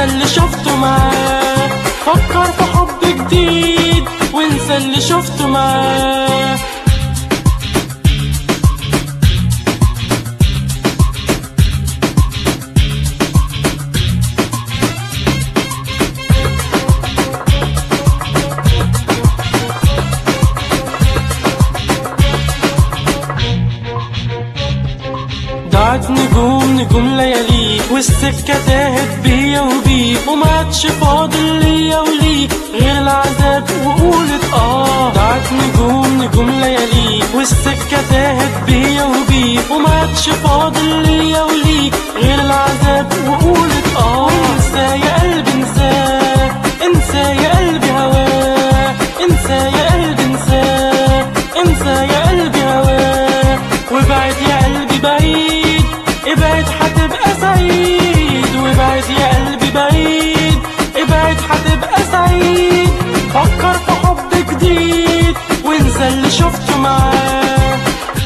اللي شفته معاه فكر في حب جديد وانسى اللي شفته معاه ضاعت نجوم نجوم لياليك والسكة تاهت بيا وبيك وما عادش فاضل ليا وليك غير العذاب وقولت اه ضاعت نجوم نجوم لياليك والسكة تاهت بيا وبيك وما عادش فاضل ليا وليك غير العذاب وقولت اه انسى يا قلبي انساه انسى يا قلبي هواه انسى يا قلبي انساه انسى يا قلبي هواه وابعد يا قلبي بعيد ابعد هتبقى سعيد وابعد يا قلبي بعيد ابعد هتبقى سعيد فكر في حب جديد وانسى اللي شفته معاه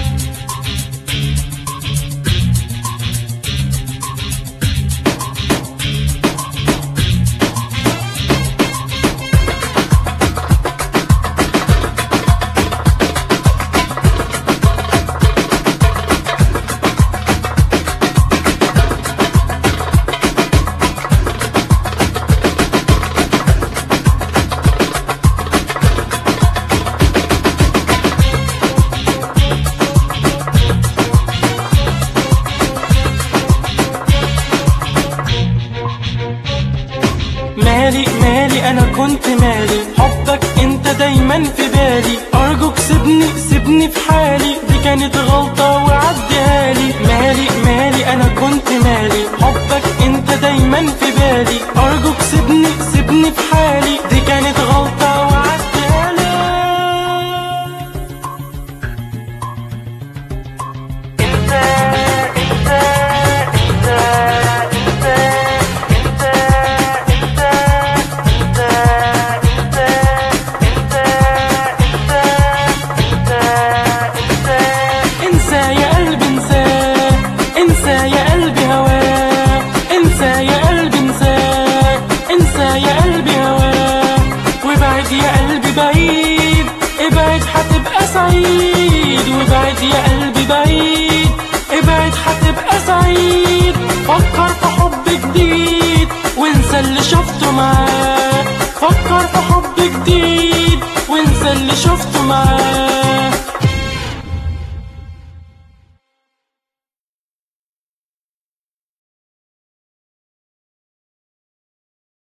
مالي مالي انا كنت مالي حبك انت دايما في بالي ارجوك سيبني سيبني في حالي دي كانت غلطة وعديها لي مالي مالي انا كنت مالي حبك انت دايما في بالي ارجوك سيبني سيبني في حالي دي كانت غلطة وعديها لي انت انت انت انت انت انت انت انت انت انت انسى يا قلبي انساه انسى يا قلبي هواه انسى يا قلبي انساه انسى يا قلبي هواه وابعد يا قلبي بعيد ابعد هتبقى سعيد وابعد يا قلبي بعيد ابعد هتبقى سعيد فكر في حب جديد وانسى اللي شفته معاه فكر في حب جديد وانسى اللي شفته معاه